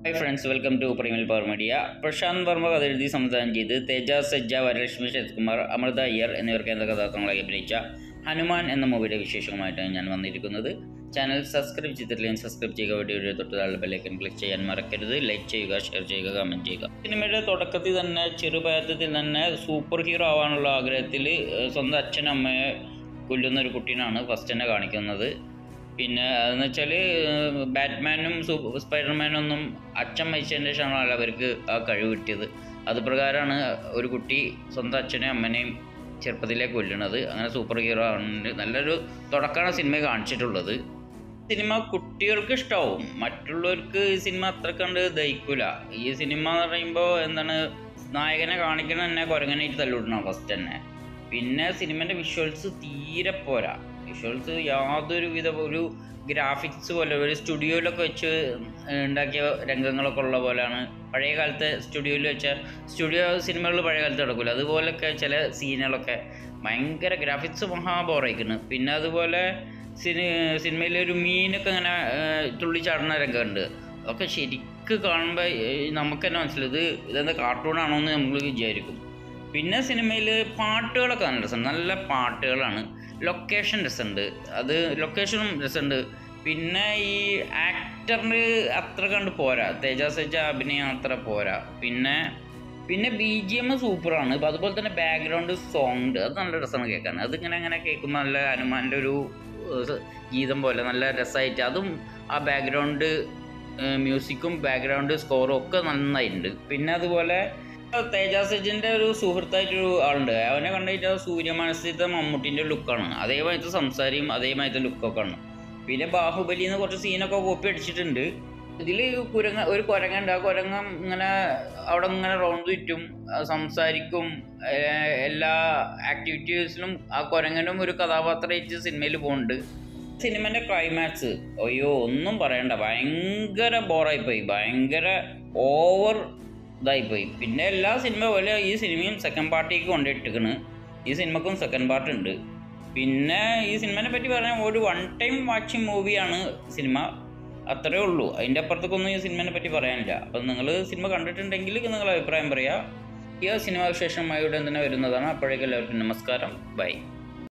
hi friends welcome to premier power media Prashanth Varma കഥ എഴുതി സംവിധാനം ചെയ്ത് തേജ സജ്ജ വരലക്ഷ്മി ശരത്കുമാർ അമൃത അയ്യർ എന്നിവർ കേന്ദ്ര കഥാപാത്രങ്ങളായി അഭിനയിച്ച ഹനുമാൻ എന്ന മൂവിയുടെ വിശേഷവുമായിട്ടാണ് ഞാൻ വന്നിരിക്കുന്നത് ചാനൽ സബ്സ്ക്രൈബ് ചെയ്തിട്ടില്ലെങ്കിൽ സബ്സ്ക്രൈബ് ചെയ്യുക വീഡിയോയുടെ തൊട്ട് താഴെ ബെല്ലൈക്കൻ ക്ലിക്ക് ചെയ്യാൻ മറക്കരുത് ലൈക്ക് ചെയ്യുക ഷെയർ ചെയ്യുക കമൻറ്റ് ചെയ്യുക സിനിമയുടെ തുടക്കത്തിൽ തന്നെ ചെറുപ്രായത്തിൽ തന്നെ സൂപ്പർ ഹീറോ ആവാനുള്ള ആഗ്രഹത്തിൽ ഏഹ്, സ്വന്തം അച്ഛനും അമ്മയെ കൊല്ലുന്ന ഒരു കുട്ടീനാണ് ഫസ്റ്റ് തന്നെ കാണിക്കുന്നത് പിന്നെ അതെന്ന് വെച്ചാൽ ബാറ്റ്മാനും സൂപ്പർ സ്പൈഡർമാനും ഒന്നും അച്ഛൻ മരിച്ചതിന് ശേഷമാണ് അവർക്ക് ആ കഴിവ് കിട്ടിയത് അത് പ്രകാരമാണ് ഒരു കുട്ടി സ്വന്തം അച്ഛനെയും അമ്മനെയും ചെറുപ്പത്തിലേക്ക് കൊല്ലുന്നത് അങ്ങനെ സൂപ്പർ ഹീറോ ആണ് നല്ലൊരു തുടക്കമാണ് സിനിമ കാണിച്ചിട്ടുള്ളത് സിനിമ കുട്ടികൾക്ക് ഇഷ്ടമാവും മറ്റുള്ളവർക്ക് ഈ സിനിമ അത്ര കണ്ട് ദഹിക്കൂല ഈ സിനിമ എന്ന് പറയുമ്പോൾ എന്താണ് നായകനെ കാണിക്കണ തന്നെ കുരങ്ങനായിട്ട് തല്ലുവിടണം ഫസ്റ്റ് തന്നെ പിന്നെ സിനിമൻ്റെ വിഷ്വൽസ് തീരെ പോരാ വിഷ്വൽസ് യാതൊരു വിധ ഒരു ഗ്രാഫിക്സ് പോലെ ഒരു സ്റ്റുഡിയോയിലൊക്കെ വെച്ച് ഉണ്ടാക്കിയ രംഗങ്ങളൊക്കെ ഉള്ള പോലെയാണ് പഴയ കാലത്തെ സ്റ്റുഡിയോയിൽ വെച്ച സ്റ്റുഡിയോ സിനിമകൾ പഴയ കാലത്ത് നടക്കില്ല അതുപോലൊക്കെ ചില സീനുകളൊക്കെ ഭയങ്കര ഗ്രാഫിക്സ് മഹാ ബോറായിക്കുന്നു പിന്നെ അതുപോലെ സിനി സിനിമയിൽ ഒരു മീനൊക്കെ ഇങ്ങനെ ഏഹ്, തുള്ളിച്ചാടുന്ന രംഗമുണ്ട് അതൊക്കെ ശരിക്ക് കാണുമ്പോൾ നമുക്ക് തന്നെ മനസ്സിലാവും ഇത് ഇതെന്താ കാർട്ടൂണാണോ എന്ന് നമ്മൾ വിചാരിക്കും പിന്നെ സിനിമയിൽ പാട്ടുകളൊക്കെ നല്ല രസമുണ്ട് നല്ല പാട്ടുകളാണ് ലൊക്കേഷൻ രസമുണ്ട് അത് ലൊക്കേഷനും രസമുണ്ട് പിന്നെ ഈ ആക്ടറിന് അത്ര കണ്ട് പോരാ തേജാസ് സജ്ജ അഭിനയം അത്ര പോരാ പിന്നെ പിന്നെ ബി ജി എം സൂപ്പറാണ് ഇപ്പം അതുപോലെ തന്നെ ബാക്ക്ഗ്രൗണ്ട് സോങ് ഉണ്ട് അത് നല്ല രസമാണ് കേൾക്കാൻ അതിങ്ങനെ അങ്ങനെ കേൾക്കുമ്പോൾ നല്ല ഹനുമാൻ്റെ ഒരു ഏഹ്, ഗീതം പോലെ നല്ല രസമായിട്ട് അതും ആ ബാക്ക്ഗ്രൗണ്ട് മ്യൂസിക്കും ബാക്ക്ഗ്രൗണ്ട് സ്കോറും ഒക്കെ നന്നായിട്ടുണ്ട് പിന്നെ അതുപോലെ തേജാസജിൻ്റെ ഒരു സുഹൃത്തായിട്ടൊരു ആളുണ്ട് അവനെ കണ്ടിട്ട് ആ സൂര്യമനസ്ഥിത മമ്മൂട്ടിൻ്റെ ലുക്കാണ് അതേമാതിരത്തെ സംസാരിയും അതേമാതിരത്തെ ലുക്കൊക്കെ ആണ് പിന്നെ ബാഹുബലിയിൽ നിന്ന് കുറച്ച് സീനൊക്കെ കോപ്പി അടിച്ചിട്ടുണ്ട് ഇതിൽ കുരങ്ങ ഒരു കുരങ്ങുണ്ട് ആ കുരങ്ങം ഇങ്ങനെ അവിടെ ഇങ്ങനെ റൗണ്ട് ചുറ്റും ആ സംസാരിക്കും ഏഹ് എല്ലാ ആക്ടിവിറ്റീസിലും ആ കുരങ്ങനും ഒരു കഥാപാത്രമായിട്ട് സിനിമയിൽ പോകുന്നുണ്ട് സിനിമൻ്റെ ക്ലൈമാക്സ് അയ്യോ ഒന്നും പറയണ്ട ഭയങ്കര ബോറായിപ്പോയി ഭയങ്കര ഓവർ ഇതായിപ്പോയി പിന്നെ എല്ലാ സിനിമ പോലെ ഈ സിനിമയും സെക്കൻഡ് പാർട്ടിക്ക് കൊണ്ടിട്ടിരിക്കണ് ഈ സിനിമക്കും സെക്കൻഡ് പാർട്ട് ഉണ്ട് പിന്നെ ഈ സിനിമനെ പറ്റി പറയാൻ ഒരു വൺ ടൈം വാച്ചിങ് മൂവിയാണ് സിനിമ അത്രേ ഉള്ളൂ അതിൻ്റെ അപ്പുറത്തേക്കൊന്നും ഈ സിനിമനെ പറ്റി പറയാനില്ല അപ്പം നിങ്ങൾ സിനിമ കണ്ടിട്ടുണ്ടെങ്കിൽ നിങ്ങൾ അഭിപ്രായം പറയുക ഈ സിനിമ വിശേഷമായിട്ട് തന്നെ വരുന്നതാണ് അപ്പോഴേക്കും എല്ലാവർക്കും നമസ്കാരം ബൈ